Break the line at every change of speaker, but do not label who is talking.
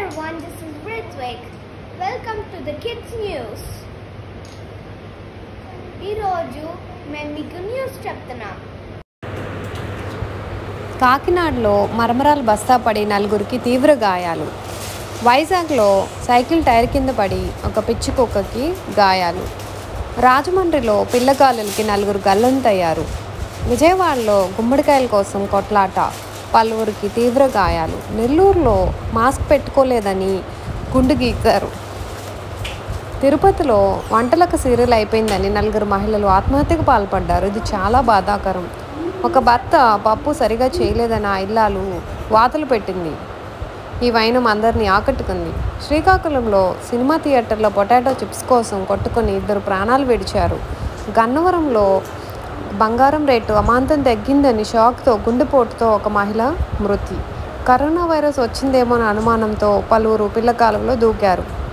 everyone, this is Ritvik. Welcome to the Kids News. ఈరోజు మేము మీకు న్యూస్ చెప్తున్నాం
కాకినాడలో మరమరాల బస్తా పడి నలుగురికి తీవ్ర గాయాలు వైజాగ్లో సైకిల్ టైర్ కింద పడి ఒక పిచ్చి కుక్కకి గాయాలు రాజమండ్రిలో పిల్లగాలులకి నలుగురు గల్లంతయ్యారు విజయవాడలో గుమ్మడికాయల కోసం కొట్లాట పలువురికి తీవ్ర గాయాలు నెల్లూరులో మాస్క్ పెట్టుకోలేదని గుండు గీకారు తిరుపతిలో వంటలకు సీరియల్ అయిపోయిందని నలుగురు మహిళలు ఆత్మహత్యకు పాల్పడ్డారు ఇది చాలా బాధాకరం ఒక భర్త పప్పు సరిగా చేయలేదని ఆ ఇల్లాలు వాతలు పెట్టింది ఈ వైనం అందరినీ ఆకట్టుకుంది శ్రీకాకుళంలో సినిమా థియేటర్లో పొటాటో చిప్స్ కోసం కొట్టుకొని ఇద్దరు ప్రాణాలు విడిచారు గన్నవరంలో బంగారం రేటు అమాంతం తగ్గిందని షాక్తో గుండెపోటుతో ఒక మహిళ మృతి కరోనా వైరస్ వచ్చిందేమో అనే అనుమానంతో పలువురు పిల్లకాలంలో దూకారు